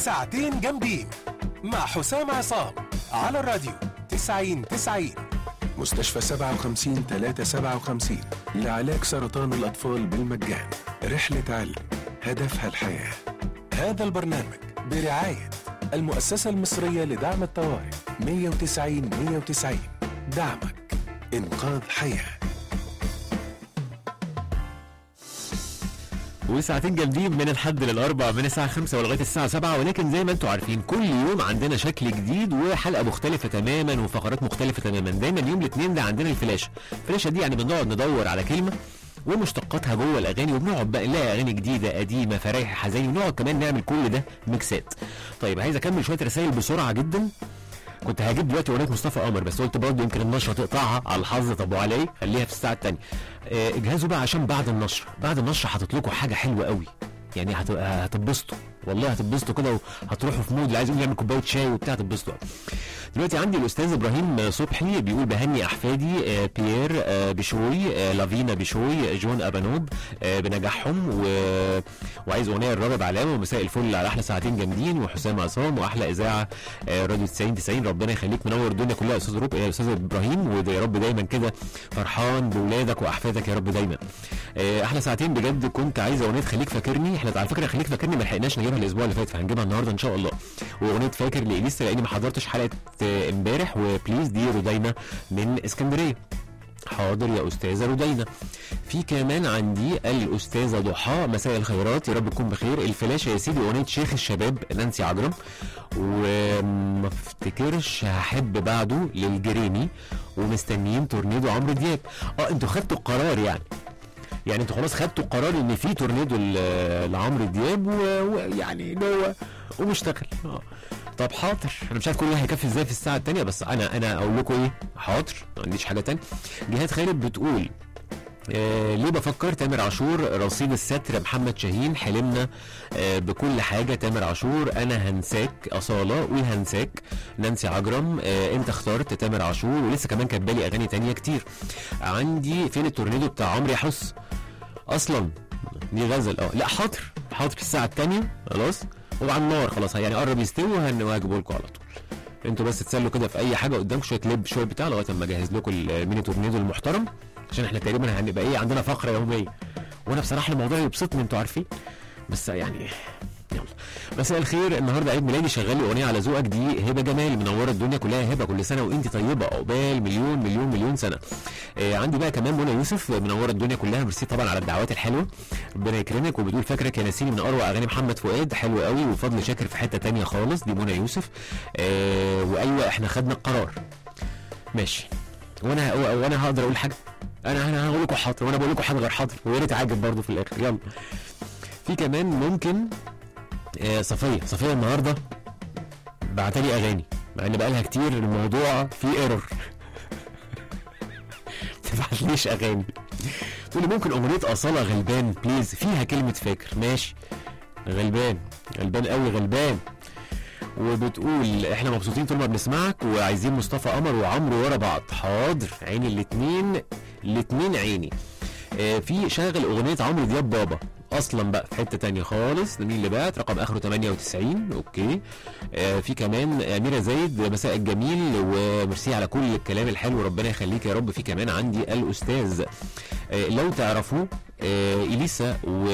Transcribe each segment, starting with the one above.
ساعتين جامدين مع حسام عصام على الراديو 90 90 مستشفى 57 357 لعلاج سرطان الأطفال بالمجان رحلة علم هدفها الحياة هذا البرنامج برعاية المؤسسة المصرية لدعم الطوارئ 190 190 دعمك إنقاذ حياه وساعتين جامدين من الحد للاربع من الساعه 5 ولغايه الساعه 7 ولكن زي ما انتم عارفين كل يوم عندنا شكل جديد وحلقه مختلفه تماما وفقرات مختلفه تماما دايما يوم الاثنين ده عندنا الفلاشه الفلاشه دي يعني بنقعد ندور على كلمه ومشتقاتها جوه الاغاني وبنقعد بقى نلاقي اغاني جديده قديمه فرايح حزين ونقعد كمان نعمل كل ده ميكسات طيب عايز اكمل شويه رسائل بسرعه جدا كنت هجيب دلوقتي اغنيه مصطفى قمر بس قلت برضه يمكن النشره تقطعها على الحظ طب وعلى ايه خليها في الساعه الثانيه آه، اجهزوا بقى عشان بعد النشر بعد النشر حاطط لكم حاجه حلوه قوي يعني هت- هتتبسطوا والله هتتبسطوا كده وهتروحوا في مود اللي عايز يقوم يعمل كوبايه شاي وبتاع هتتبسطوا قوي. دلوقتي عندي الاستاذ ابراهيم صبحي بيقول بهني احفادي آه، بيير آه، بشوي آه، لافينا بشوي جون ابانوب آه، بنجاحهم و... وعايز اغنيه الراغب علامه ومساء الفل على احلى ساعتين جامدين وحسام عصام واحلى اذاعه آه، راديو 90 90 ربنا يخليك منور الدنيا كلها يا استاذ روب يا استاذ ابراهيم ويا رب دايما كده فرحان باولادك واحفادك يا رب دايما آه، احلى ساعتين بجد كنت عايز اغنيه خليك فاكرني احنا على فكره خليك فاكرني ما لحقناش نجيبها الاسبوع اللي فات فهنجيبها النهارده ان شاء الله واغنيه فاكر لاليسا لاني ما حضرتش حلقه آه، امبارح وبليز دي رودينا من اسكندريه حاضر يا استاذه رودينا في كمان عندي الاستاذه ضحى مساء الخيرات يا رب تكون بخير الفلاشه يا سيدي اغنيه شيخ الشباب نانسي عجرم وما افتكرش هحب بعده للجريمي ومستنيين تورنيدو عمرو دياب اه انتوا خدتوا القرار يعني يعني انتوا خلاص خدتوا القرار ان في تورنيدو ل- لعمرو دياب و- ويعني ان هو ومشتغل اه طب حاضر انا مش عارف كل ده هيكفي ازاي في الساعه الثانيه بس انا انا اقول لكم ايه حاضر ما عنديش حاجه تانية جهاد خالد بتقول آه ليه بفكر تامر عاشور رصيد الستر محمد شاهين حلمنا آه بكل حاجه تامر عاشور انا هنساك اصاله وهنساك نانسي عجرم آه انت اخترت تامر عاشور ولسه كمان كان بالي اغاني تانية كتير عندي فين التورنيدو بتاع عمرو يحس اصلا دي غزل اه لا حاضر حاضر الساعه الثانيه خلاص وعلى النار خلاص يعني قرب يستوي وهن- وهجيبه لكم على طول انتوا بس تسلوا كده في اي حاجه قدامكم شويه لب شويه بتاع لغايه اما اجهز لكم الميني تورنيدو المحترم عشان احنا تقريبا هنبقى ايه عندنا فقره يوميه وانا بصراحه الموضوع يبسطني انتوا عارفين بس يعني يلا مساء الخير النهارده عيد ميلادي شغال لي اغنيه على ذوقك دي هبه جمال منوره الدنيا كلها يا هبه كل سنه وانت طيبه عقبال مليون مليون مليون سنه آه عندي بقى كمان منى يوسف منوره الدنيا كلها ميرسي طبعا على الدعوات الحلوه ربنا يكرمك وبتقول فاكرك يا نسيني من اروع اغاني محمد فؤاد حلو قوي وفضل شاكر في حته تانية خالص دي منى يوسف آه وايوه احنا خدنا القرار ماشي وانا وانا هقدر اقول حاجه انا انا هقول لكم حاضر وانا بقول لكم حاجه غير حاضر ويا ريت عاجب برضه في الاخر يلا في كمان ممكن آه صفيه صفيه النهارده بعتلي اغاني مع ان بقالها كتير الموضوع فيه ايرور تبعتليش اغاني تقول لي ممكن اغنيه اصاله غلبان بليز فيها كلمه فاكر ماشي غلبان غلبان قوي غلبان وبتقول احنا مبسوطين طول ما بنسمعك وعايزين مصطفى قمر وعمرو ورا بعض حاضر عيني الاتنين الاتنين عيني آه في شغل اغنيه عمرو دياب بابا اصلا بقى في حته تانية خالص ده مين اللي بعت رقم اخره 98 اوكي آه في كمان اميره زايد مساء الجميل وميرسي على كل الكلام الحلو ربنا يخليك يا رب في كمان عندي الاستاذ آه لو تعرفوا آه اليسا و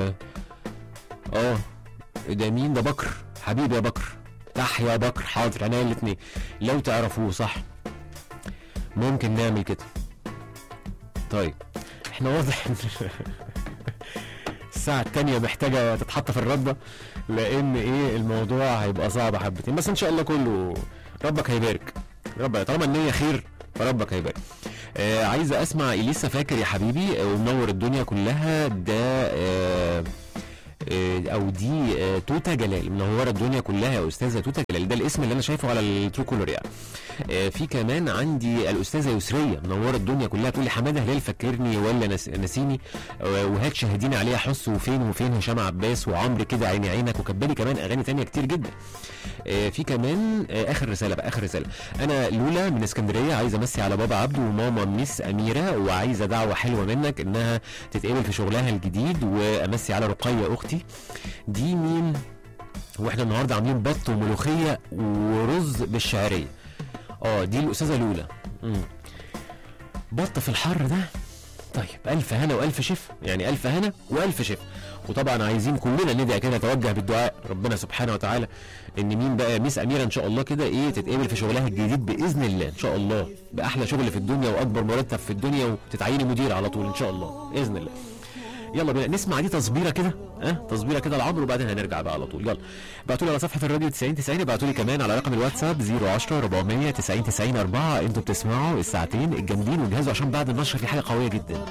اه ده مين ده بكر حبيبي يا بكر تحيا بكر حاضر انا الاثنين لو تعرفوه صح ممكن نعمل كده طيب احنا واضح ان الساعة التانية محتاجة تتحط في الردة لأن إيه الموضوع هيبقى صعب حبتين بس إن شاء الله كله ربك هيبارك رب طالما النية خير فربك هيبارك آه عايزة أسمع إليسا فاكر يا حبيبي آه، ومنور الدنيا كلها ده آه آه، او دي آه، توتا جلال منوره الدنيا كلها يا استاذه توتا جلال ده الاسم اللي انا شايفه على الترو كولر يعني آه، في كمان عندي الاستاذه يسريه منوره الدنيا كلها تقول لي حماده هلال فكرني ولا نس- نسيني آه، وهات شاهدين عليها حس وفين وفين هشام عباس وعمرو كده عيني عينك وكبالي كمان اغاني تانية كتير جدا آه، في كمان آه، اخر رساله بقى اخر رساله انا لولا من اسكندريه عايزه امسي على بابا عبده وماما ميس اميره وعايزه دعوه حلوه منك انها تتقبل في شغلها الجديد وامسي على رقيه اختي دي مين واحنا النهارده عاملين بط وملوخيه ورز بالشعريه اه دي الاستاذه لولا مم. بط في الحر ده طيب الف هنا والف شفا يعني الف هنا والف شفا وطبعا عايزين كلنا ندعي كده نتوجه بالدعاء ربنا سبحانه وتعالى ان مين بقى ميس اميره ان شاء الله كده ايه تتقابل في شغلها الجديد باذن الله ان شاء الله باحلى شغل في الدنيا واكبر مرتب في الدنيا وتتعيني مدير على طول ان شاء الله باذن الله يلا بينا نسمع دي تصبيره كده ها أه؟ تصبيره كده لعمرو وبعدين هنرجع بقى على طول يلا ابعتوا لي على صفحه الراديو 90 90 ابعتوا لي كمان على رقم الواتساب 010 400 90 90 4 انتوا بتسمعوا الساعتين الجامدين وجهزوا عشان بعد النشر في حاجه قويه جدا